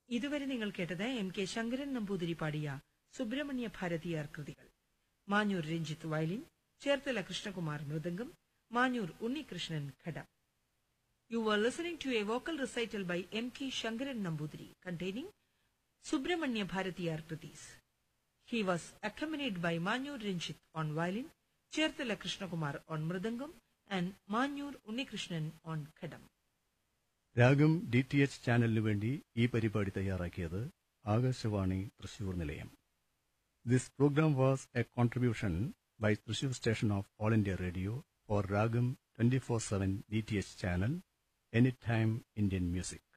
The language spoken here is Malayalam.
ഇതുവരെ നിങ്ങൾ കേട്ടത് എം കെ ശങ്കരൻ നമ്പൂതിരി പാടിയ സുബ്രഹ്മണ്യ ഭാരതിയാർ കൃതികൾ Manjoor Ranjith violin Cherthala Krishnakumar mridangam Manjoor Unnikrishnan ghatam you are listening to a vocal recital by M K Sankaran Namboothiri containing Subramanya Bharathiyar kritis He was accompanied by Manyur Rinchit on violin, Cherthala Krishnakumar on mridangam, and Manyur Unnikrishnan on khadam. Ragam D T H ചാനലിനു വേണ്ടി ഈ പരിപാടി തയ്യാറാക്കിയത് ആകാശവാണി തൃശൂർ നിലയം this programme was a contribution by Thrissur station of All India Radio for Ragam twenty four seven D T H channel any time Indian music